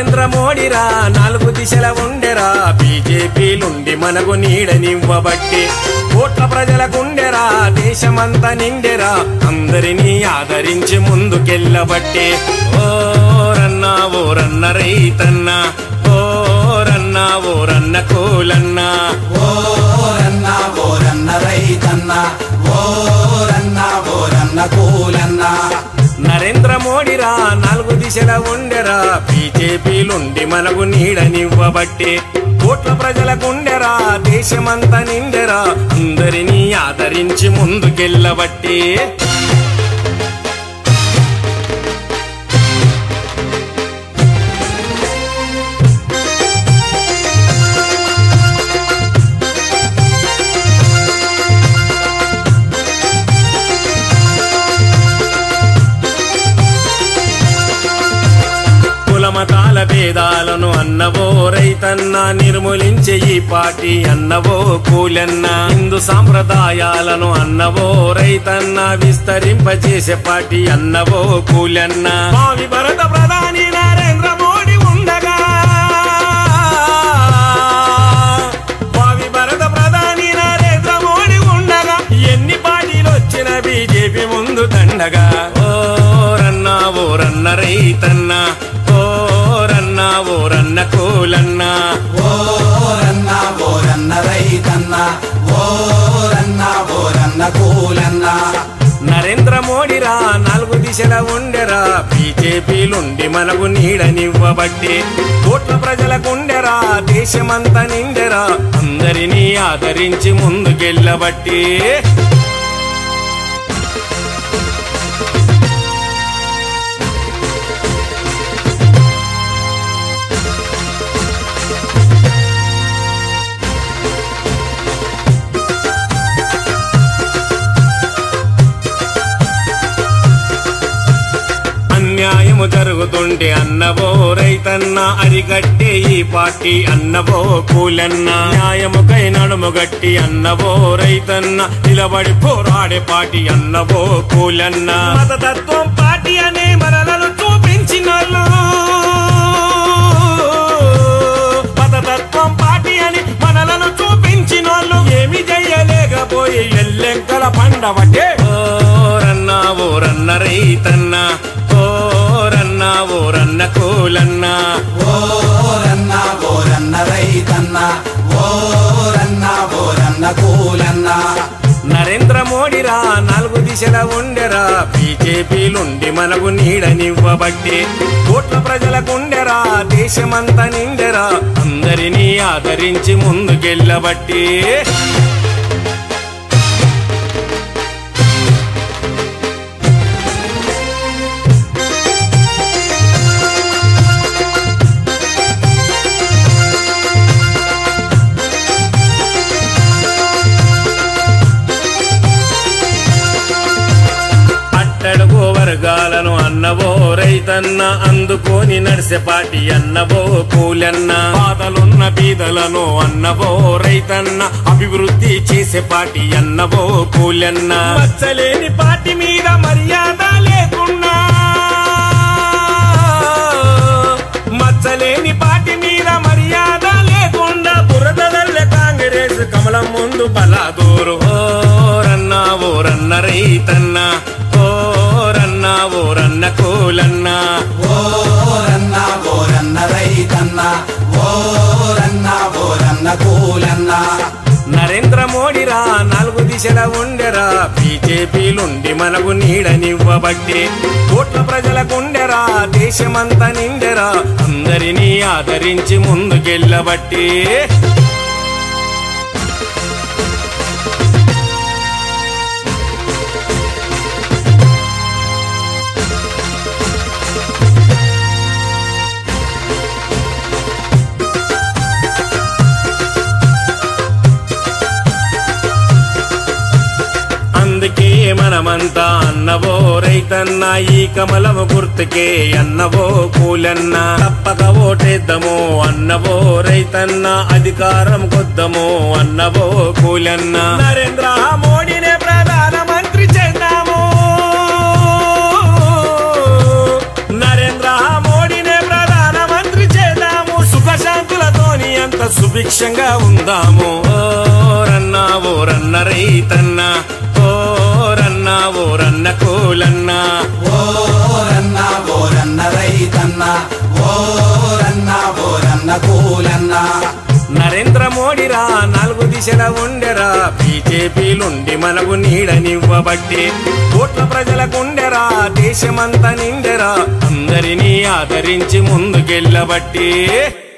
నరేంద్ర మోడీరా నాలుగు దిశల ఉండెరా బీజేపీలుండి మనకు నీడనివ్వబట్టి కోట్ల ప్రజల గుండెరా దేశమంతా నిండెరా అందరినీ ఆదరించి ముందుకెళ్ళబట్టి ఓరన్నా ఓరన్న రైతన్న ఓరన్న ఓరన్న కూలన్నా ఓరన్న ఓరన్న రైతన్న ఓరన్న ఓరన్న కూలన్న నరేంద్ర మోడీరా నాలుగు దిశల ఉండెరా బీజేపీలుండి మనకు నీడనివ్వబట్టి కోట్ల ప్రజల గుండెరా దేశమంతా నిండెరా అందరినీ ఆదరించి ముందుకెళ్ళబట్టి కులమతాల భేదాలను అన్నవో రైతన్న నిర్మూలించే ఈ పార్టీ అన్నవో కూలన్న హిందూ సాంప్రదాయాలను అన్నవో రైతన్న విస్తరింపజేసే పార్టీ అన్నవో కూలన్న భావి భరత ప్రధాని నరేంద్ర మోడీ ఉండగా భావి భరత ప్రధాని నరేంద్ర మోడీ ఉండగా ఎన్ని పార్టీలు వచ్చిన బీజేపీ ముందు దండగా ఓరన్న ఓరన్న రైతన్న ఓరన్న ఓరన్న కూలన్న ఓరన్న ఓరన్న రైతన్న ఓరన్న ఓరన్న కూలన్న నరేంద్ర మోడీరా నాలుగు దిశల ఉండెరా బీజేపీలుండి మనకు నీడనివ్వబట్టి కోట్ల ప్రజల గుండెరా దేశమంతా నిండెరా అందరినీ ఆదరించి ముందుకెళ్ళబట్టి అన్యాయము జరుగుతుంటే అన్నవో రైతన్న అరిగట్టే ఈ పార్టీ అన్నవో కూలన్న న్యాయముకై నడుము గట్టి అన్నవో రైతన్న నిలబడి పోరాడే పార్టీ అన్నవో కూలన్న మతతత్వం పార్టీ అనే మనలను చూపించినోళ్ళు మతతత్వం పార్టీ అని మనలను చూపించినోళ్ళు ఏమి చెయ్యలేకపోయి ఎల్లెంకల పండవటే ఓరన్న ఓరన్న రైతన్న ఓరన్న ఓరన్న కూలన్న ఓరన్న ఓరన్న రైతన్న ఓరన్న ఓరన్న కూలన్న నరేంద్ర మోడీరా నాలుగు దిశల ఉండెరా బీజేపీలుండి మనకు నీడనివ్వబట్టి కోట్ల ప్రజల గుండెరా దేశమంతా నిండెరా అందరినీ ఆదరించి ముందుకెళ్ళబట్టి అట్టడుగు వర్గాలను అన్నవో రైతన్న అందుకోని నడిసెపాటి అన్నవో కూలన్న బాధలున్న బీదలను అన్నవో రైతన్న అభివృద్ధి చేసే పాటి అన్నవో కూలన్న మచ్చలేని పాటి మీద మర్యాద లేకున్నా మచ్చలేని పాటి మీద మర్యాద లేకుండా బురదల్లె కాంగ్రెస్ కమలం ముందు బలాదూరు ఓరన్న ఓరన్న రైతన్న ఓరన్న ఓరన్న కూలన్న ఓరన్న ఓరన్న రైతన్న ఓరన్న ఓరన్న కూలన్న నరేంద్ర మోడీరా నాలుగు దిశల ఉండెరా బీజేపీలుండి మనకు నీడనివ్వబట్టి కోట్ల ప్రజల గుండెరా దేశమంతా నిండెరా అందరినీ ఆదరించి ముందుకెళ్ళబట్టి అందుకే మనమంతా అన్నవో రైతన్న ఈ కమలము గుర్తుకే అన్నవో కూలన్న తప్పక ఓటేద్దాము అన్నవో రైతన్న అధికారం కొద్దము అన్నవో కూలన్న నరేంద్ర మోడీనే ప్రధానమంత్రి చేద్దాము నరేంద్ర మోడీనే ప్రధానమంత్రి చే సంతోషంగా ఉందాము ఓరన్న ఓరన్న రైతన్న ఓరన్న ఓరన్న కూలన్న ఓరన్న ఓరన్న రైతన్న ఓరన్న ఓరన్న కూలన్న నరేంద్ర మోడీరా నాలుగు దిశల ఉండెరా బీజేపీలుండి మనకు నీడనివ్వబట్టి కోట్ల ప్రజలకుండెరా దేశమంతా నిండెరా అందరినీ ఆదరించి ముందుకెళ్ళబట్టి